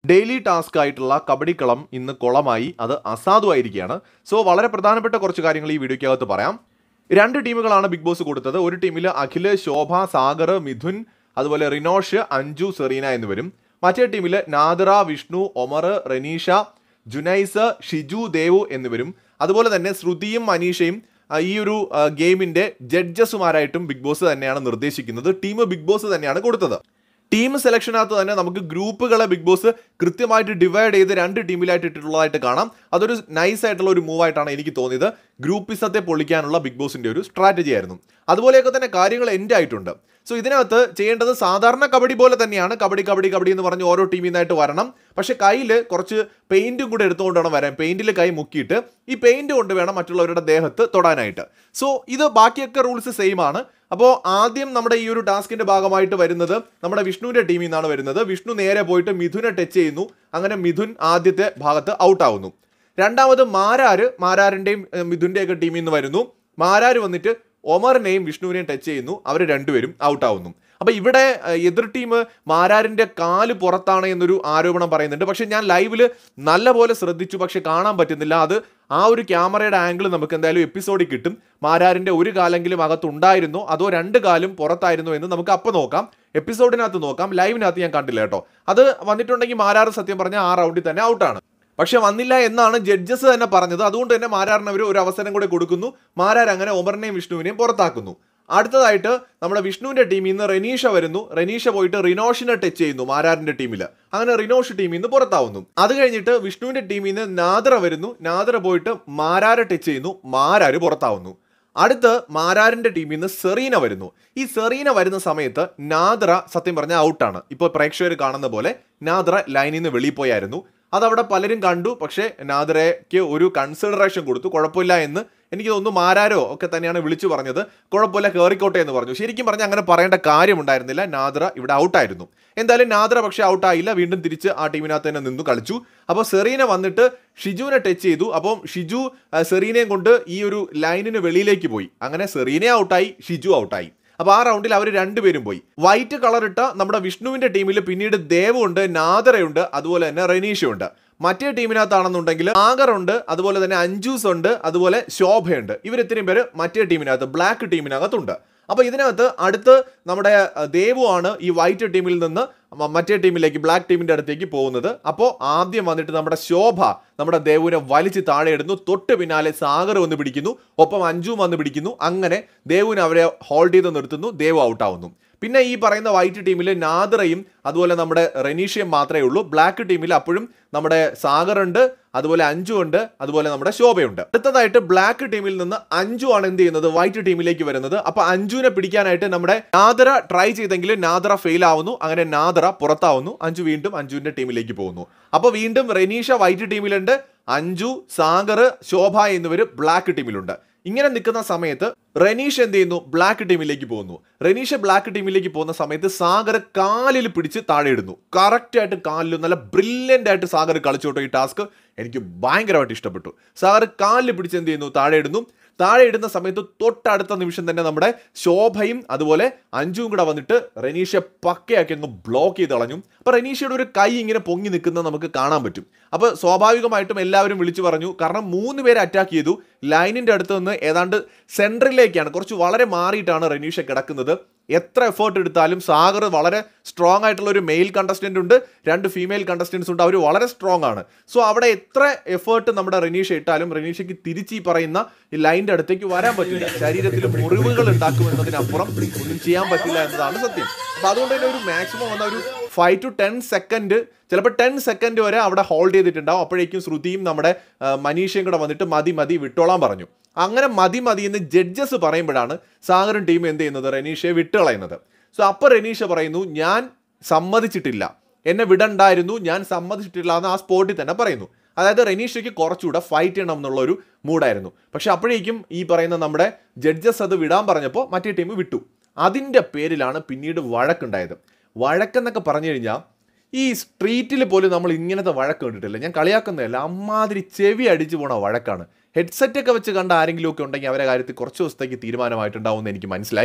daily task ആയിട്ടുള്ള കബഡിക്കളം ഇന്ന് കുളമായി അത് അസാധുവായിരിക്കുകയാണ് സോ വളരെ പ്രധാനപ്പെട്ട കുറച്ച് കാര്യങ്ങൾ ഈ വീഡിയോയ്ക്കകത്ത് പറയാം രണ്ട് ടീമുകളാണ് ബിഗ് ബോസ് കൊടുത്തത് ഒരു ടീമിൽ അഖില് ശോഭ സാഗർ മിഥുൻ അതുപോലെ റിനോഷ് അഞ്ജു സെറീന എന്നിവരും മറ്റേ ടീമിൽ നാദിറ വിഷ്ണു ഒമർ റനീഷ ജുനൈസ് ഷിജു ദേവു എന്നിവരും അതുപോലെ തന്നെ ശ്രുതിയും മനീഷയും ആ, ഈ ഒരു ആ, ഗെയിമിന്റെ ജഡ്ജസുമാരായിട്ടും ബിഗ് ബോസ് തന്നെയാണ് നിർദ്ദേശിക്കുന്നത് ടീം ബിഗ് ബോസ് തന്നെയാണ് കൊടുത്തത് ടീം സെലക്ഷനകത്ത് തന്നെ നമുക്ക് ഗ്രൂപ്പുകളെ ബിഗ് ബോസ് കൃത്യമായിട്ട് ഡിവൈഡ് ചെയ്ത് രണ്ട് ടീമിലായിട്ട് ഇട്ടിട്ടുള്ളതായിട്ട് കാണാം അതൊരു നൈസ് ആയിട്ടുള്ള ഒരു മൂവ് ആയിട്ടാണ് എനിക്ക് തോന്നിയത് ഗ്രൂപ്പിസത്തെ പൊളിക്കാനുള്ള ബിഗ് ബോസിന്റെ ഒരു സ്ട്രാറ്റജി ആയിരുന്നു അതുപോലെയൊക്കെ തന്നെ കാര്യങ്ങൾ എൻഡ് ആയിട്ടുണ്ട് സോ ഇതിനകത്ത് ചെയ്യേണ്ടത് സാധാരണ കബഡി പോലെ തന്നെയാണ് കബഡി കബഡി കബഡി എന്ന് പറഞ്ഞ് ഓരോ ടീമിൽ നിന്നായിട്ട് വരണം പക്ഷെ കയ്യിൽ കുറച്ച് പെയിന്റും കൂടെ എടുത്തുകൊണ്ട് വേണം വരാൻ പെയിന്റിൽ കൈ മുക്കിയിട്ട് ഈ പെയിന്റ് കൊണ്ട് വേണം മറ്റുള്ളവരുടെ ദേഹത്ത് തൊടാനായിട്ട് സോ ഇത് ബാക്കിയൊക്കെ റൂൾസ് സെയിം ആണ് അപ്പോൾ ആദ്യം നമ്മുടെ ഈ ഒരു ടാസ്കിന്റെ ഭാഗമായിട്ട് വരുന്നത് നമ്മുടെ വിഷ്ണുവിന്റെ ടീമിൽ നിന്നാണ് വരുന്നത് വിഷ്ണു നേരെ പോയിട്ട് മിഥുനെ ടച്ച് ചെയ്യുന്നു അങ്ങനെ മിഥുൻ ആദ്യത്തെ ഭാഗത്ത് ഔട്ട് ആവുന്നു രണ്ടാമത് മാരാര് മാരാറിന്റെയും ഏഹ്, മിഥുന്റെയൊക്കെ ടീമിൽ നിന്ന് വരുന്നു മാരാര് വന്നിട്ട് ഒമറിനെയും വിഷ്ണുവിനെയും ടച്ച് ചെയ്യുന്നു അവർ രണ്ടുപേരും ഔട്ട് ആവുന്നു അപ്പൊ ഇവിടെ ഏഹ്, എതിർ ടീം മാരാരിന്റെ കാല് പുറത്താണ് എന്നൊരു ആരോപണം പറയുന്നുണ്ട് പക്ഷെ ഞാൻ ലൈവില് നല്ലപോലെ ശ്രദ്ധിച്ചു പക്ഷെ കാണാൻ പറ്റുന്നില്ല അത് ആ ഒരു ക്യാമറയുടെ ആംഗിൾ നമുക്ക് എന്തായാലും എപ്പിസോഡിൽ കിട്ടും മാരാരിന്റെ ഒരു കാലെങ്കിലും അകത്തുണ്ടായിരുന്നോ അതോ രണ്ട് കാലും പുറത്തായിരുന്നോ എന്ന് നമുക്ക് അപ്പോൾ നോക്കാം എപ്പിസോഡിനകത്ത് നോക്കാം ലൈവിനകത്ത് ഞാൻ കണ്ടില്ല കേട്ടോ അത് വന്നിട്ടുണ്ടെങ്കിൽ മാരാർ സത്യം പറഞ്ഞാൽ ആ റൗണ്ടിൽ തന്നെ ഔട്ടാണ് പക്ഷെ വന്നില്ല എന്നാണ് ജഡ്ജസ് തന്നെ പറഞ്ഞത് അതുകൊണ്ട് തന്നെ മാരാറിന് അവർ ഒരു അവസരം കൂടെ കൊടുക്കുന്നു മാരാർ അങ്ങനെ ഒമറിനെയും വിഷ്ണുവിനെയും പുറത്താക്കുന്നു അടുത്തതായിട്ട് നമ്മുടെ വിഷ്ണുവിന്റെ ടീമിൽ നിന്ന് റെനീഷ വരുന്നു റെനീഷ പോയിട്ട് റിനോഷിനെ ടച്ച് ചെയ്യുന്നു മാരാറിന്റെ ടീമിൽ അങ്ങനെ റിനോഷ് ടീമിൽ നിന്ന് പുറത്താവുന്നു അത് കഴിഞ്ഞിട്ട് വിഷ്ണുവിന്റെ ടീമിൽ നിന്ന് നാദ്ര വരുന്നു നാദ്ര പോയിട്ട് മാരാരെ ടച്ച് ചെയ്യുന്നു മാരാര് പുറത്താവുന്നു അടുത്ത് മാരാരിന്റെ ടീമിൽ നിന്ന് സെറീന വരുന്നു ഈ സെറീന വരുന്ന സമയത്ത് നാദ്ര സത്യം പറഞ്ഞ ഔട്ടാണ് ഇപ്പോൾ പ്രേക്ഷകർ കാണുന്ന പോലെ നാദ്ര ലൈനിൽ നിന്ന് വെളിയിൽ പോയായിരുന്നു അതവിടെ പലരും കണ്ടു പക്ഷേ നാദ്രയ്ക്ക് ഒരു കൺസിഡറേഷൻ കൊടുത്തു കുഴപ്പമില്ല എന്ന് എനിക്ക് തോന്നുന്നു മാരാരോ ഒക്കെ തന്നെയാണ് വിളിച്ചു പറഞ്ഞത് കുഴപ്പമില്ല കയറിക്കോട്ടെ എന്ന് പറഞ്ഞു ശരിക്കും പറഞ്ഞാൽ അങ്ങനെ പറയേണ്ട കാര്യമുണ്ടായിരുന്നില്ല നാദ്ര ഇവിടെ ഔട്ടായിരുന്നു എന്തായാലും നാദ്ര പക്ഷേ ഔട്ടായില്ല വീണ്ടും തിരിച്ച് ആ ടീമിനകത്ത് തന്നെ നിന്നു കളിച്ചു അപ്പോൾ സെറീന വന്നിട്ട് ഷിജുവിനെ ടച്ച് ചെയ്തു അപ്പം ഷിജു ആ, സെറീനയും കൊണ്ട് ഈ ഒരു ലൈനിന് വെളിയിലേക്ക് പോയി അങ്ങനെ സെറീന ഔട്ടായി ഷിജു ഔട്ടായി അപ്പൊ ആ റൗണ്ടിൽ അവർ രണ്ടുപേരും പോയി വൈറ്റ് കളർ ഇട്ട നമ്മുടെ വിഷ്ണുവിന്റെ ടീമിൽ പിന്നീട് ദേവുണ്ട് നാദറയുണ്ട് അതുപോലെ തന്നെ റെനീഷയുണ്ട് മറ്റേ ടീമിനകത്താണെന്നുണ്ടെങ്കിൽ ആഗറുണ്ട് അതുപോലെ തന്നെ അഞ്ജൂസ് ഉണ്ട് അതുപോലെ ശോഭയുണ്ട് ഇവർ ഇത്രയും പേര് മറ്റേ ടീമിനകത്ത് ബ്ലാക്ക് ടീമിനകത്തുണ്ട് അപ്പൊ ഇതിനകത്ത് അടുത്ത് നമ്മുടെ അഹ്, ദേവു ആണ് ഈ വൈറ്റ് ടീമിൽ നിന്ന് മ- മറ്റേ ടീമിലേക്ക് ബ്ലാക്ക് ടീമിന്റെ അടുത്തേക്ക് പോകുന്നത് അപ്പോൾ ആദ്യം വന്നിട്ട് നമ്മുടെ ശോഭ നമ്മുടെ ദേവുവിനെ വലിച്ച് താഴെ ഇടുന്നു തൊട്ട് പിന്നാലെ സാഗർ വന്ന് പിടിക്കുന്നു ഒപ്പം അഞ്ജുവും വന്ന് പിടിക്കുന്നു അങ്ങനെ ദേവുവിനെ അവരെ ഹോൾഡ് ചെയ്ത് നിർത്തുന്നു ദേവു ഔട്ടാവുന്നു പിന്നെ ഈ പറയുന്ന വൈറ്റ് ടീമിൽ നാദിറയും അതുപോലെ നമ്മുടെ റെനീഷയും മാത്രമേ ഉള്ളൂ ബ്ലാക്ക് ടീമിൽ അപ്പോഴും നമ്മുടെ സാഗർ ഉണ്ട് അതുപോലെ അഞ്ജു ഉണ്ട് അതുപോലെ നമ്മുടെ ശോഭയുണ്ട് അടുത്തതായിട്ട് ബ്ലാക്ക് ടീമിൽ നിന്ന് അഞ്ജു ആണ് എന്ത് ചെയ്യുന്നത് വൈറ്റ് ടീമിലേക്ക് വരുന്നത് അപ്പൊ അഞ്ജുവിനെ പിടിക്കാനായിട്ട് നമ്മുടെ നാദറ ട്രൈ ചെയ്തെങ്കിൽ നാദറ ഫെയിൽ ആവുന്നു അങ്ങനെ നാദറ പുറത്താവുന്നു അഞ്ജു വീണ്ടും അഞ്ജുവിന്റെ ടീമിലേക്ക് പോകുന്നു അപ്പൊ വീണ്ടും റെനീഷ വൈറ്റ് ടീമിലുണ്ട് അഞ്ജു സാഗർ ശോഭ എന്നിവർ ബ്ലാക്ക് ടീമിലുണ്ട് ഇങ്ങനെ നിൽക്കുന്ന സമയത്ത് റെനീഷ് എന്ത് ചെയ്യുന്നു ബ്ലാക്ക് ടീമിലേക്ക് പോകുന്നു റെനീഷ് ബ്ലാക്ക് ടീമിലേക്ക് പോകുന്ന സമയത്ത് സാഗർ കാലിൽ പിടിച്ച് താഴെ ഇടുന്നു കറക്റ്റ് ആയിട്ട് കാലിൽ നല്ല ബ്രില്യൻ്റ് ആയിട്ട് സാഗർ കളിച്ചോട്ടോ ഈ ടാസ്ക് എനിക്ക് ഭയങ്കരമായിട്ട് ഇഷ്ടപ്പെട്ടു സാഗർ കാലിൽ പിടിച്ച് എന്ത് ചെയ്യുന്നു താഴെ ഇടുന്നു താഴെ ഇടുന്ന സമയത്ത് തൊട്ടടുത്ത നിമിഷം തന്നെ നമ്മുടെ ശോഭയും അതുപോലെ അഞ്ജുവും കൂടെ വന്നിട്ട് റെനീഷയെ പക്കയാക്കി അങ്ങ് ബ്ലോക്ക് ചെയ്ത് കളഞ്ഞു അപ്പൊ റെനീഷയുടെ ഒരു കൈ ഇങ്ങനെ പൊങ്ങി നിൽക്കുന്നത് നമുക്ക് കാണാൻ പറ്റും അപ്പൊ സ്വാഭാവികമായിട്ടും എല്ലാവരും വിളിച്ചു പറഞ്ഞു കാരണം മൂന്ന് പേരെ അറ്റാക്ക് ചെയ്തു ലൈനിന്റെ അടുത്ത് നിന്ന് ഏതാണ്ട് സെൻട്രലിലേക്കാണ് കുറച്ച് വളരെ മാറിയിട്ടാണ് റെനീഷ കിടക്കുന്നത് എത്ര എഫേർട്ട് എടുത്താലും സാഗർ വളരെ സ്ട്രോങ് ആയിട്ടുള്ള ഒരു മെയിൽ കണ്ടസ്റ്റന്റ് ഉണ്ട് രണ്ട് ഫീമെയിൽ കണ്ടസ്റ്റൻസ് ഉണ്ട് അവർ വളരെ സ്ട്രോങ് ആണ് സോ അവിടെ എത്ര എഫേർട്ട് നമ്മുടെ റെനീഷ ഇട്ടാലും റെനീഷയ്ക്ക് തിരിച്ച് ഈ പറയുന്ന ഈ ലൈനിന്റെ അടുത്തേക്ക് വരാൻ പറ്റില്ല ശരീരത്തിൽ മുറിവുകൾ ഉണ്ടാക്കും എന്നതിനപ്പുറം ഒന്നും ചെയ്യാൻ പറ്റില്ല എന്നതാണ് സത്യം അപ്പൊ അതുകൊണ്ട് തന്നെ ഒരു മാക്സിമം വന്ന ഒരു ഫൈവ് ടു ടെൻ സെക്കൻഡ് ചിലപ്പോൾ ടെൻ സെക്കൻഡ് വരെ അവിടെ ഹോൾഡ് ചെയ്തിട്ടുണ്ടാവും അപ്പോഴേക്കും ശ്രുതിയും നമ്മുടെ ആ, മനീഷയും കൂടെ വന്നിട്ട് മതി മതി വിട്ടോളാൻ പറഞ്ഞു അങ്ങനെ മതി മതി എന്ന് ജഡ്ജസ് പറയുമ്പോഴാണ് സാഗറും ടീം എന്ത് ചെയ്യുന്നത് റെനീഷയെ വിട്ടുകളയുന്നത് സോ അപ്പോൾ റെനീഷ പറയുന്നു ഞാൻ സമ്മതിച്ചിട്ടില്ല എന്നെ വിടണ്ടായിരുന്നു ഞാൻ സമ്മതിച്ചിട്ടില്ല എന്ന് ആ സ്പോട്ടിൽ തന്നെ പറയുന്നു അതായത് റെനീഷയ്ക്ക് കുറച്ചുകൂടെ ഫൈറ്റ് ചെയ്യണം എന്നുള്ള ഒരു മൂഡായിരുന്നു പക്ഷെ അപ്പോഴേക്കും ഈ പറയുന്ന നമ്മുടെ ജഡ്ജസ് അത് വിടാൻ പറഞ്ഞപ്പോൾ മറ്റേ ടീം വിട്ടു അതിൻ്റെ പേരിലാണ് പിന്നീട് വഴക്കുണ്ടായത് വഴക്കെന്നൊക്കെ പറഞ്ഞു കഴിഞ്ഞാൽ ഈ സ്ട്രീറ്റിൽ പോലും നമ്മൾ ഇങ്ങനത്തെ വഴക്ക് കണ്ടിട്ടില്ല ഞാൻ കളിയാക്കുന്നതല്ല അമ്മാതിരി ചെവി അടിച്ചു പോണ വഴക്കാണ് ഹെഡ്സെറ്റ് ഒക്കെ വെച്ച് കണ്ട ആരെങ്കിലും ഒക്കെ ഉണ്ടെങ്കിൽ അവരെ കാര്യത്തിൽ കുറച്ച് ദിവസത്തേക്ക് തീരുമാനമായിട്ടുണ്ടാവും എന്ന് എനിക്ക് മനസ്സിലായി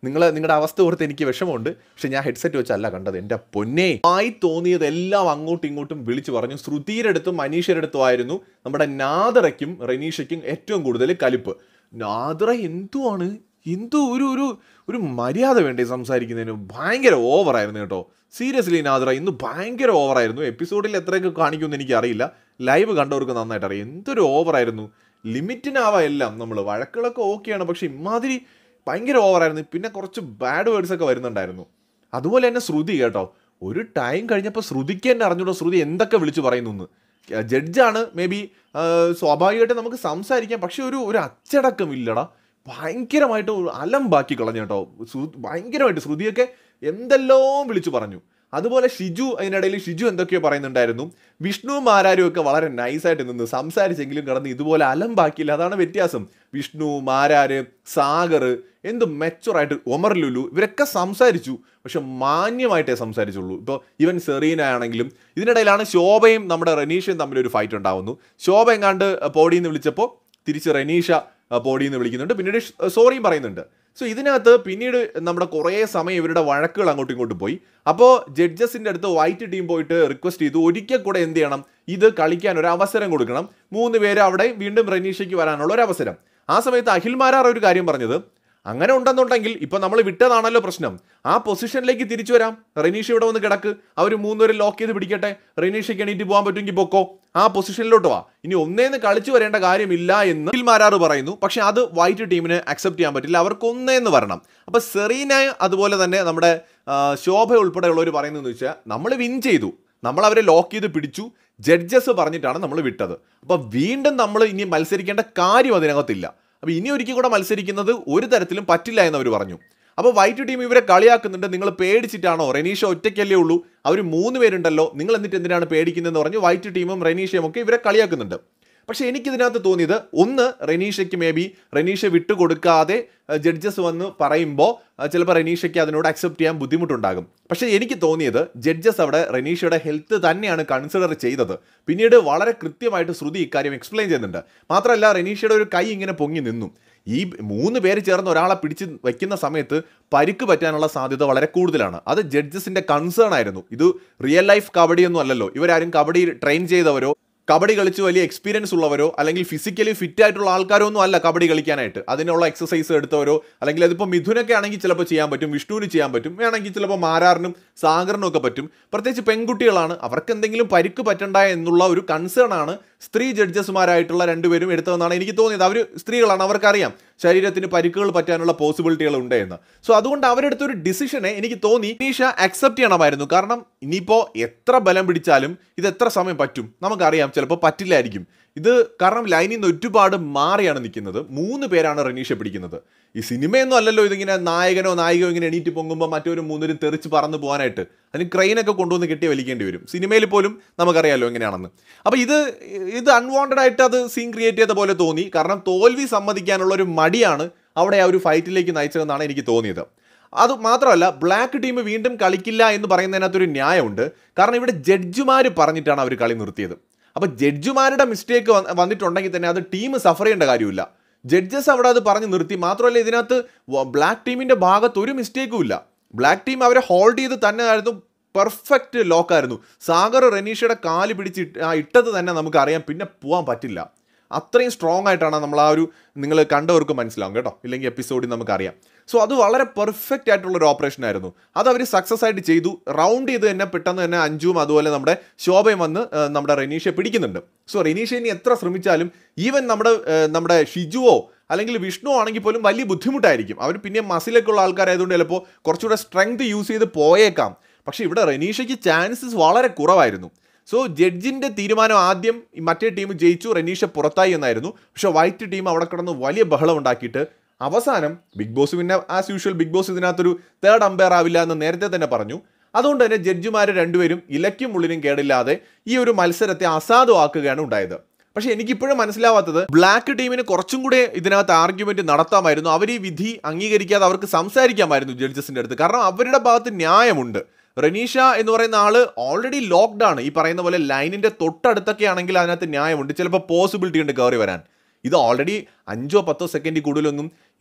നിങ്ങൾ നിങ്ങളുടെ അവസ്ഥ ഓർത്ത് എനിക്ക് വിഷമമുണ്ട് പക്ഷെ ഞാൻ ഹെഡ്സെറ്റ് വെച്ചല്ല കണ്ടത് എൻ്റെ പൊന്നെ ആയി തോന്നിയതെല്ലാം അങ്ങോട്ടും ഇങ്ങോട്ടും വിളിച്ചു പറഞ്ഞു ശ്രുതിയുടെ അടുത്തും മനീഷയുടെ അടുത്തും ആയിരുന്നു നമ്മുടെ നാദറയ്ക്കും റനീഷയ്ക്കും ഏറ്റവും കൂടുതൽ കലിപ്പ് നാദറ എന്തുവാണ് എന്തോ ഒരു ഒരു ഒരു മര്യാദ വേണ്ടേ സംസാരിക്കുന്നതിന് ഭയങ്കര ഓവറായിരുന്നു കേട്ടോ സീരിയസ്ലി നാദറ ഇന്ന് ഭയങ്കര ഓവറായിരുന്നു എപ്പിസോഡിൽ എത്രയൊക്കെ കാണിക്കുമെന്ന് എനിക്ക് അറിയില്ല ലൈവ് കണ്ടവർക്ക് നന്നായിട്ട് അറിയാം എന്തൊരു ഓവറായിരുന്നു ലിമിറ്റിനാവാ എല്ലാം നമ്മൾ വഴക്കുകളൊക്കെ ഓക്കെയാണ് പക്ഷെ ഇമാതിരി ഭയങ്കര ഓവറായിരുന്നു പിന്നെ കുറച്ച് ബാഡ് വേർഡ്സ് ഒക്കെ വരുന്നുണ്ടായിരുന്നു അതുപോലെ തന്നെ ശ്രുതി കേട്ടോ ഒരു ടൈം കഴിഞ്ഞപ്പോൾ ശ്രുതിക്ക് തന്നെ അറിഞ്ഞൂടോ ശ്രുതി എന്തൊക്കെ വിളിച്ചു പറയുന്നു എന്ന് ജഡ്ജാണ് മേ ബി സ്വാഭാവികമായിട്ട് നമുക്ക് സംസാരിക്കാം പക്ഷെ ഒരു ഒരു അച്ചടക്കം ഇല്ലടാ ഭയങ്കരമായിട്ട് ഒരു അലമ്പാക്കി കളഞ്ഞു കേട്ടോ ശ്രു- ഭയങ്കരമായിട്ട് ശ്രുതിയൊക്കെ എന്തെല്ലാം വിളിച്ചു പറഞ്ഞു അതുപോലെ ഷിജു അതിനിടയിൽ ഷിജു എന്തൊക്കെയോ പറയുന്നുണ്ടായിരുന്നു വിഷ്ണുവും ആരാരും ഒക്കെ വളരെ നൈസായിട്ട് നിന്ന് സംസാരിച്ചെങ്കിലും കിടന്ന് ഇതുപോലെ അലമ്പാക്കിയില്ല അതാണ് വ്യത്യാസം വിഷ്ണു മാരാര് സാഗർ എന്ത് മെച്ചുറായിട്ട് ഒമർ ലുലു ഇവരൊക്കെ സംസാരിച്ചു പക്ഷെ മാന്യമായിട്ടേ സംസാരിച്ചുള്ളൂ ഇപ്പോൾ ഈവൻ സെറീന ആണെങ്കിലും ഇതിനിടയിലാണ് ശോഭയും നമ്മുടെ റനീഷയും തമ്മിൽ ഒരു ഫൈറ്റ് ഉണ്ടാവുന്നു ശോഭ എങ്ങാണ്ട് പോടിയിൽ നിന്ന് വിളിച്ചപ്പോൾ തിരിച്ച് റനീഷ പോടിയിൽ നിന്ന് വിളിക്കുന്നുണ്ട് പിന്നീട് സോറിയും പറയുന്നുണ്ട് സോ ഇതിനകത്ത് പിന്നീട് നമ്മുടെ കുറേ സമയം ഇവരുടെ വഴക്കുകൾ അങ്ങോട്ടും ഇങ്ങോട്ടും പോയി അപ്പോൾ ജഡ്ജസിന്റെ അടുത്ത് വൈറ്റ് ടീം പോയിട്ട് റിക്വസ്റ്റ് ചെയ്തു ഒരിക്കൽ കൂടെ എന്ത് ചെയ്യണം ഇത് കളിക്കാൻ ഒരു അവസരം കൊടുക്കണം മൂന്ന് പേര് അവിടെ വീണ്ടും റനീഷയ്ക്ക് വരാനുള്ള ഒരു അവസരം ആ സമയത്ത് അഖിൽ മാരാർ ഒരു കാര്യം പറഞ്ഞത് അങ്ങനെ ഉണ്ടെന്നുണ്ടെങ്കിൽ ഇപ്പൊ നമ്മൾ വിട്ടതാണല്ലോ പ്രശ്നം ആ പൊസിഷനിലേക്ക് തിരിച്ചു വരാം റനീഷ ഇവിടെ വന്ന് കിടക്ക് അവർ മൂന്നുപേരും ലോക്ക് ചെയ്ത് പിടിക്കട്ടെ റനീഷയ്ക്ക് എണീറ്റ് പോകാൻ പറ്റുമെങ്കിൽ പൊക്കോ ആ പൊസിഷനിലോട്ട് വാ ഇനി ഒന്നേന്ന് കളിച്ചു വരേണ്ട കാര്യമില്ല എന്ന് അഖിൽ മാരാർ പറയുന്നു പക്ഷെ അത് വൈറ്റ് ടീമിന് അക്സെപ്റ്റ് ചെയ്യാൻ പറ്റില്ല അവർക്ക് ഒന്നേന്ന് വരണം അപ്പൊ സെറീന അതുപോലെ തന്നെ നമ്മുടെ ആ, ശോഭ ഉൾപ്പെടെയുള്ളവർ പറയുന്നതെന്ന് വെച്ചാൽ നമ്മൾ വിൻ ചെയ്തു നമ്മൾ അവരെ ലോക്ക് ചെയ്ത് പിടിച്ചു ജഡ്ജസ് പറഞ്ഞിട്ടാണ് നമ്മൾ വിട്ടത് അപ്പോൾ വീണ്ടും നമ്മൾ ഇനി മത്സരിക്കേണ്ട കാര്യം അതിനകത്തില്ല അപ്പോൾ ഇനി ഒരിക്കൽ കൂടെ മത്സരിക്കുന്നത് ഒരു തരത്തിലും പറ്റില്ല എന്ന് അവർ പറഞ്ഞു അപ്പോൾ വൈറ്റ് ടീം ഇവരെ കളിയാക്കുന്നുണ്ട് നിങ്ങൾ പേടിച്ചിട്ടാണോ റെനീഷ ഒറ്റയ്ക്കല്ലേ ഉള്ളൂ അവർ മൂന്ന് പേരുണ്ടല്ലോ നിങ്ങൾ എന്നിട്ട് എന്തിനാണ് പേടിക്കുന്നതെന്ന് പറഞ്ഞ് വൈറ്റ് ടീമും റെനീഷയും ഒക്കെ ഇവരെ കളിയാക്കുന്നുണ്ട് പക്ഷേ എനിക്കിതിനകത്ത് തോന്നിയത് ഒന്ന് റെനീഷയ്ക്ക് മേ ബി റെനീഷ വിട്ടുകൊടുക്കാതെ ജഡ്ജസ് വന്ന് പറയുമ്പോൾ ചിലപ്പോൾ റെനീഷയ്ക്ക് അതിനോട് അക്സെപ്റ്റ് ചെയ്യാൻ ബുദ്ധിമുട്ടുണ്ടാകും പക്ഷേ എനിക്ക് തോന്നിയത് ജഡ്ജസ് അവിടെ റെനീഷയുടെ ഹെൽത്ത് തന്നെയാണ് കൺസിഡർ ചെയ്തത് പിന്നീട് വളരെ കൃത്യമായിട്ട് ശ്രുതി ഇക്കാര്യം എക്സ്പ്ലെയിൻ ചെയ്യുന്നുണ്ട് മാത്രമല്ല റെനീഷയുടെ ഒരു കൈ ഇങ്ങനെ പൊങ്ങി നിന്നു ഈ മൂന്ന് പേര് ചേർന്ന് ഒരാളെ പിടിച്ച് വെക്കുന്ന സമയത്ത് പരിക്ക് പറ്റാനുള്ള സാധ്യത വളരെ കൂടുതലാണ് അത് ജഡ്ജസിന്റെ കൺസേൺ ആയിരുന്നു ഇത് റിയൽ ലൈഫ് കബഡിയൊന്നും അല്ലല്ലോ ഇവരാരും കബഡി ട്രെയിൻ ചെയ്തവരോ കബഡി കളിച്ച് വലിയ എക്സ്പീരിയൻസ് ഉള്ളവരോ അല്ലെങ്കിൽ ഫിസിക്കലി ഫിറ്റ് ആയിട്ടുള്ള ആൾക്കാരോ ഒന്നും അല്ല കബഡി കളിക്കാനായിട്ട് അതിനുള്ള എക്സസൈസ് എടുത്തവരോ അല്ലെങ്കിൽ അതിപ്പോൾ മിഥുനൊക്കെ ആണെങ്കിൽ ചിലപ്പോൾ ചെയ്യാൻ പറ്റും വിഷ്ണുവിന് ചെയ്യാൻ പറ്റും വേണമെങ്കിൽ ചിലപ്പോൾ മാരാറിനും സാഗറിനും ഒക്കെ പറ്റും പ്രത്യേകിച്ച് പെൺകുട്ടികളാണ് അവർക്ക് എന്തെങ്കിലും പരിക്ക് പറ്റണ്ട എന്നുള്ള ഒരു കൺസേൺ ആണ് സ്ത്രീ ജഡ്ജസ്മാരായിട്ടുള്ള രണ്ടുപേരും എടുത്തതെന്നാണ് എനിക്ക് തോന്നിയത് അവർ സ്ത്രീകളാണ് അവർക്കറിയാം ശരീരത്തിന് പരിക്കുകൾ പറ്റാനുള്ള പോസിബിലിറ്റികൾ ഉണ്ട് എന്ന് സോ അതുകൊണ്ട് അവരെടുത്ത ഒരു ഡിസിഷനെ എനിക്ക് തോന്നി നീഷ അക്സെപ്റ്റ് ചെയ്യണമായിരുന്നു കാരണം ഇനിയിപ്പോൾ എത്ര ബലം പിടിച്ചാലും ഇത് എത്ര സമയം പറ്റും നമുക്കറിയാം ചിലപ്പോൾ പറ്റില്ലായിരിക്കും ഇത് കാരണം ലൈനിൽ നിന്ന് ഒരുപാട് മാറിയാണ് നിൽക്കുന്നത് മൂന്ന് പേരാണ് റനീഷ പിടിക്കുന്നത് ഈ സിനിമയൊന്നും അല്ലല്ലോ ഇതിങ്ങനെ നായകനോ നായികയോ ഇങ്ങനെ എണീറ്റ് പൊങ്ങുമ്പോൾ മറ്റൊരു മൂന്നരും തെറിച്ച് പറന്ന് പോകാനായിട്ട് അതിന് ക്രെയിനൊക്കെ കൊണ്ടുവന്ന് കെട്ടി വലിക്കേണ്ടി വരും സിനിമയിൽ പോലും നമുക്കറിയാലോ എങ്ങനെയാണെന്ന് അപ്പോൾ ഇത് ഇത് അൺവാണ്ടഡ് ആയിട്ട് അത് സീൻ ക്രിയേറ്റ് ചെയ്ത പോലെ തോന്നി കാരണം തോൽവി സമ്മതിക്കാനുള്ള ഒരു മടിയാണ് അവിടെ ആ ഒരു ഫൈറ്റിലേക്ക് നയിച്ചതെന്നാണ് എനിക്ക് തോന്നിയത് അത് മാത്രമല്ല ബ്ലാക്ക് ടീം വീണ്ടും കളിക്കില്ല എന്ന് പറയുന്നതിനകത്തൊരു ന്യായമുണ്ട് കാരണം ഇവിടെ ജഡ്ജിമാർ പറഞ്ഞിട്ടാണ് അവർ കളി നിർത്തിയത് അപ്പോൾ ജഡ്ജിമാരുടെ മിസ്റ്റേക്ക് വന്നിട്ടുണ്ടെങ്കിൽ തന്നെ അത് ടീം സഫർ ചെയ്യേണ്ട കാര്യമില്ല ജഡ്ജസ് അവിടെ അത് പറഞ്ഞ് നിർത്തി മാത്രമല്ല ഇതിനകത്ത് ബ്ലാക്ക് ടീമിന്റെ ഭാഗത്ത് ഒരു മിസ്റ്റേക്കും ഇല്ല ബ്ലാക്ക് ടീം അവരെ ഹോൾഡ് ചെയ്ത് തന്നെ ആയിരുന്നു പെർഫെക്റ്റ് ലോക്കായിരുന്നു സാഗർ റനീഷയുടെ കാല് പിടിച്ച് ഇട്ട്- ആ ഇട്ടത് തന്നെ നമുക്കറിയാം പിന്നെ പോകാൻ പറ്റില്ല അത്രയും സ്ട്രോങ് ആയിട്ടാണ് നമ്മൾ ആ ഒരു നിങ്ങൾ കണ്ടവർക്ക് മനസ്സിലാവും കേട്ടോ ഇല്ലെങ്കിൽ എപ്പിസോഡിൽ നമുക്കറിയാം സോ അത് വളരെ പെർഫെക്റ്റ് ആയിട്ടുള്ള ഒരു ഓപ്പറേഷൻ ആയിരുന്നു അത് അവർ സക്സസ് ആയിട്ട് ചെയ്തു റൗണ്ട് ചെയ്ത് തന്നെ പെട്ടെന്ന് തന്നെ അഞ്ചും അതുപോലെ നമ്മുടെ ശോഭയും വന്ന് ആ, നമ്മുടെ റെനീഷയെ പിടിക്കുന്നുണ്ട് സോ റെനീഷ ഇനി എത്ര ശ്രമിച്ചാലും ഈവൻ നമ്മുടെ ആ, നമ്മുടെ ഷിജുവോ അല്ലെങ്കിൽ വിഷ്ണു ആണെങ്കിൽ പോലും വലിയ ബുദ്ധിമുട്ടായിരിക്കും അവർ പിന്നെ മസിലൊക്കെ ഉള്ള ആൾക്കാരായതുകൊണ്ട് ചിലപ്പോൾ കുറച്ചുകൂടെ സ്ട്രെങ്ത് യൂസ് ചെയ്ത് പോയേക്കാം പക്ഷേ ഇവിടെ റെനീഷയ്ക്ക് ചാൻസസ് വളരെ കുറവായിരുന്നു സോ ജഡ്ജിന്റെ തീരുമാനം ആദ്യം ഈ മറ്റേ ടീം ജയിച്ചു റെനീഷ പുറത്തായി എന്നായിരുന്നു പക്ഷെ വൈറ്റ് ടീം അവിടെ കിടന്ന് വലിയ ബഹളം ഉണ്ടാക്കിയിട്ട് അവസാനം ബിഗ് ബോസ് പിന്നെ ആസ് യൂഷ്വൽ ബിഗ് ബോസ് ഇതിനകത്തൊരു തേർഡ് അമ്പയർ ആവില്ല എന്ന് നേരത്തെ തന്നെ പറഞ്ഞു അതുകൊണ്ട് തന്നെ ജഡ്ജിമാർ രണ്ടുപേരും ഇലയ്ക്കും ഉള്ളിനും കേടില്ലാതെ ഈ ഒരു മത്സരത്തെ അസാധുവാക്കുകയാണ് ഉണ്ടായത് പക്ഷെ എനിക്കിപ്പോഴും മനസ്സിലാവാത്തത് ബ്ലാക്ക് ടീമിന് കുറച്ചും കൂടെ ഇതിനകത്ത് ആർഗ്യുമെന്റ് നടത്താമായിരുന്നു അവർ ഈ വിധി അംഗീകരിക്കാതെ അവർക്ക് സംസാരിക്കാമായിരുന്നു ജഡ്ജസിന്റെ അടുത്ത് കാരണം അവരുടെ ഭാഗത്ത് ന്യായമുണ്ട് റനീഷ എന്ന് പറയുന്ന ആള് ഓൾറെഡി ലോക്ക്ഡ് ആണ് ഈ പറയുന്ന പോലെ ലൈനിന്റെ തൊട്ടടുത്തൊക്കെ ആണെങ്കിൽ അതിനകത്ത് ന്യായമുണ്ട് ചിലപ്പോൾ പോസിബിലിറ്റി ഉണ്ട് കയറി വരാൻ ഇത് ഓൾറെഡി അഞ്ചോ പത്തോ സെക്കൻഡിൽ കൂടുതലൊന്നും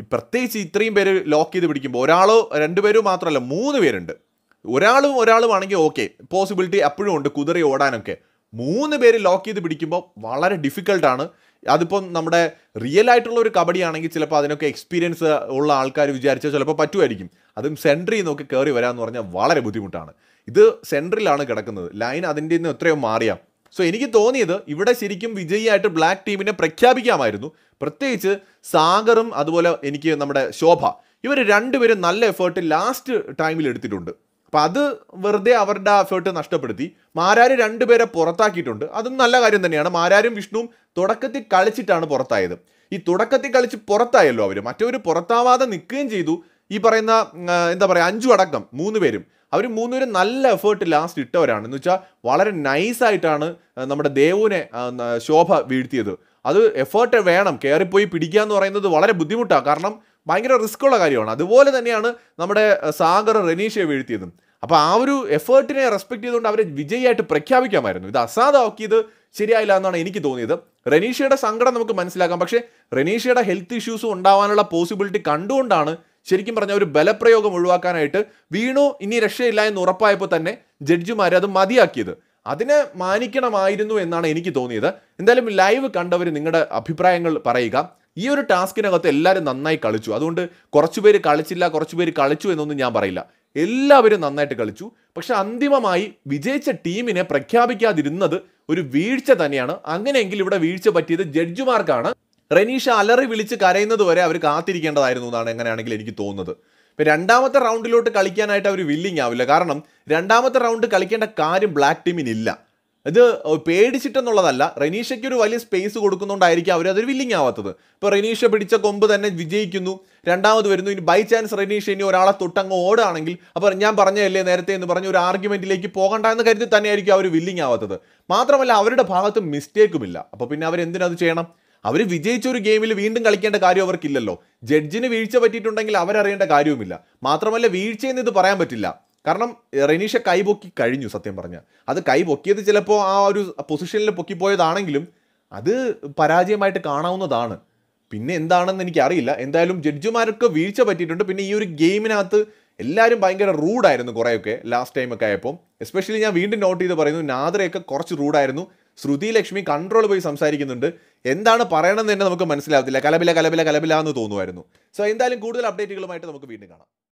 ഈ പ്രത്യേകിച്ച് ഇത്രയും പേര് ലോക്ക് ചെയ്ത് പിടിക്കുമ്പോൾ ഒരാളോ രണ്ടുപേരോ മാത്രമല്ല മൂന്ന് പേരുണ്ട് ഒരാളും ഒരാളും ആണെങ്കിൽ ഓക്കെ പോസിബിലിറ്റി എപ്പോഴും ഉണ്ട് കുതിറി ഓടാനൊക്കെ മൂന്ന് പേര് ലോക്ക് ചെയ്ത് പിടിക്കുമ്പോൾ വളരെ ഡിഫിക്കൽട്ടാണ് അതിപ്പം നമ്മുടെ റിയൽ ആയിട്ടുള്ള ഒരു കബഡിയാണെങ്കിൽ ചിലപ്പോൾ അതിനൊക്കെ എക്സ്പീരിയൻസ് ഉള്ള ആൾക്കാർ വിചാരിച്ചാൽ ചിലപ്പോൾ പറ്റുമായിരിക്കും അതും സെൻട്രിൽ നിന്നൊക്കെ കയറി വരാമെന്ന് പറഞ്ഞാൽ വളരെ ബുദ്ധിമുട്ടാണ് ഇത് സെൻട്രിലാണ് കിടക്കുന്നത് ലൈൻ അതിൻ്റെ നിന്ന് എത്രയോ മാറിയാം സോ എനിക്ക് തോന്നിയത് ഇവിടെ ശരിക്കും വിജയിയായിട്ട് ബ്ലാക്ക് ടീമിനെ പ്രഖ്യാപിക്കാമായിരുന്നു പ്രത്യേകിച്ച് സാഗറും അതുപോലെ എനിക്ക് നമ്മുടെ ശോഭ ഇവർ രണ്ടുപേരും നല്ല എഫേർട്ട് ലാസ്റ്റ് ടൈമിൽ എടുത്തിട്ടുണ്ട് അപ്പം അത് വെറുതെ അവരുടെ എഫേർട്ട് നഷ്ടപ്പെടുത്തി മാരാര് രണ്ടുപേരെ പുറത്താക്കിയിട്ടുണ്ട് അതും നല്ല കാര്യം തന്നെയാണ് മാരാരും വിഷ്ണുവും തുടക്കത്തിൽ കളിച്ചിട്ടാണ് പുറത്തായത് ഈ തുടക്കത്തിൽ കളിച്ച് പുറത്തായല്ലോ അവർ മറ്റവർ പുറത്താവാതെ നിൽക്കുകയും ചെയ്തു ഈ പറയുന്ന ഉം, ആ, എന്താ പറയുക അഞ്ചു അടക്കം മൂന്ന് പേരും അവർ മൂന്നുപേരും നല്ല എഫേർട്ട് ലാസ്റ്റ് ഇട്ടവരാണ് എന്ന് വെച്ചാൽ വളരെ നൈസായിട്ടാണ് നമ്മുടെ ദേവുവിനെ ആ, ന- ശോഭ വീഴ്ത്തിയത് അത് എഫേർട്ട് വേണം കയറിപ്പോയി പിടിക്കുക എന്ന് പറയുന്നത് വളരെ ബുദ്ധിമുട്ടാണ് കാരണം ഭയങ്കര റിസ്ക് ഉള്ള കാര്യമാണ് അതുപോലെ തന്നെയാണ് നമ്മുടെ ആ, സാഗർ റെനീഷയെ വീഴ്ത്തിയതും അപ്പോൾ ആ ഒരു എഫേർട്ടിനെ റെസ്പെക്ട് ചെയ്തുകൊണ്ട് അവരെ വിജയിയായിട്ട് പ്രഖ്യാപിക്കാമായിരുന്നു ഇത് അസാധാക്കിയത് ശരിയായില്ല എന്നാണ് എനിക്ക് തോന്നിയത് റെനീഷയുടെ സങ്കടം നമുക്ക് മനസ്സിലാക്കാം പക്ഷേ റെനീഷയുടെ ഹെൽത്ത് ഇഷ്യൂസ് ഉണ്ടാവാനുള്ള പോസിബിലിറ്റി കണ്ടുകൊണ്ടാണ് ശരിക്കും പറഞ്ഞ ഒരു ബലപ്രയോഗം ഒഴിവാക്കാനായിട്ട് വീണു ഇനി രക്ഷയില്ല എന്ന് ഉറപ്പായപ്പോൾ തന്നെ ജഡ്ജിമാർ അത് മതിയാക്കിയത് അതിനെ മാനിക്കണമായിരുന്നു എന്നാണ് എനിക്ക് തോന്നിയത് എന്തായാലും ലൈവ് കണ്ടവർ നിങ്ങളുടെ അഭിപ്രായങ്ങൾ പറയുക ഈ ഒരു ടാസ്കിനകത്ത് എല്ലാവരും നന്നായി കളിച്ചു അതുകൊണ്ട് കുറച്ചുപേര് കളിച്ചില്ല കുറച്ചുപേര് കളിച്ചു എന്നൊന്നും ഞാൻ പറയില്ല എല്ലാവരും നന്നായിട്ട് കളിച്ചു പക്ഷെ അന്തിമമായി വിജയിച്ച ടീമിനെ പ്രഖ്യാപിക്കാതിരുന്നത് ഒരു വീഴ്ച തന്നെയാണ് അങ്ങനെയെങ്കിൽ ഇവിടെ വീഴ്ച പറ്റിയത് ജഡ്ജിമാർക്കാണ് റെനീഷ അലറി വിളിച്ച് കരയുന്നത് വരെ അവർ കാത്തിരിക്കേണ്ടതായിരുന്നു എന്നാണ് എങ്ങനെയാണെങ്കിൽ എനിക്ക് തോന്നുന്നത് ഇപ്പം രണ്ടാമത്തെ റൗണ്ടിലോട്ട് കളിക്കാനായിട്ട് അവർ വില്ലിങ് ആവില്ല കാരണം രണ്ടാമത്തെ റൗണ്ട് കളിക്കേണ്ട കാര്യം ബ്ലാക്ക് ടീമിനില്ല ഇത് പേടിച്ചിട്ടെന്നുള്ളതല്ല റെനീഷയ്ക്ക് ഒരു വലിയ സ്പേസ് കൊടുക്കുന്നതുകൊണ്ടായിരിക്കും അവർ അതൊരു വില്ലിങ് ആവാത്തത് ഇപ്പോൾ റെനീഷ പിടിച്ച കൊമ്പ് തന്നെ വിജയിക്കുന്നു രണ്ടാമത് വരുന്നു ഇനി ബൈ ചാൻസ് റെനീഷ ഇനി ഒരാളെ തൊട്ടങ്ങ് ഓടുകയാണെങ്കിൽ അപ്പോൾ ഞാൻ പറഞ്ഞതല്ലേ നേരത്തെ എന്ന് പറഞ്ഞ ഒരു ആർഗ്യുമെന്റിലേക്ക് പോകണ്ട എന്ന് കരുതി തന്നെയായിരിക്കും അവർ വില്ലിങ് ആവാത്തത് മാത്രമല്ല അവരുടെ ഭാഗത്ത് മിസ്റ്റേക്കുമില്ല അപ്പോൾ പിന്നെ അവർ എന്തിനത് ചെയ്യണം അവർ വിജയിച്ച ഒരു ഗെയിമിൽ വീണ്ടും കളിക്കേണ്ട കാര്യം അവർക്കില്ലല്ലോ ജഡ്ജിന് വീഴ്ച പറ്റിയിട്ടുണ്ടെങ്കിൽ അവരറിയേണ്ട കാര്യവുമില്ല മാത്രമല്ല വീഴ്ചയെന്ന് ഇത് പറയാൻ പറ്റില്ല കാരണം റെനീഷ കൈപൊക്കി കഴിഞ്ഞു സത്യം പറഞ്ഞാൽ അത് കൈ പൊക്കിയത് ചിലപ്പോൾ ആ ഒരു പൊസിഷനിൽ പൊക്കിപ്പോയതാണെങ്കിലും അത് പരാജയമായിട്ട് കാണാവുന്നതാണ് പിന്നെ എന്താണെന്ന് എനിക്ക് അറിയില്ല എന്തായാലും ജഡ്ജിമാർക്ക് വീഴ്ച പറ്റിയിട്ടുണ്ട് പിന്നെ ഈ ഒരു ഗെയിമിനകത്ത് എല്ലാവരും ഭയങ്കര റൂഡായിരുന്നു കുറേയൊക്കെ ലാസ്റ്റ് ടൈം ഒക്കെ ആയപ്പോൾ എസ്പെഷ്യലി ഞാൻ വീണ്ടും നോട്ട് ചെയ്ത് പറയുന്നു നാദ്രയൊക്കെ കുറച്ച് റൂഡായിരുന്നു ശ്രുതി ലക്ഷ്മി കൺട്രോൾ പോയി സംസാരിക്കുന്നുണ്ട് എന്താണ് പറയണമെന്ന് തന്നെ നമുക്ക് മനസ്സിലാവത്തില്ല കലബില കലബില കലബില എന്ന് തോന്നുമായിരുന്നു സോ എന്തായാലും കൂടുതൽ അപ്ഡേറ്റുകളുമായിട്ട് നമുക്ക് വീണ്ടും കാണാം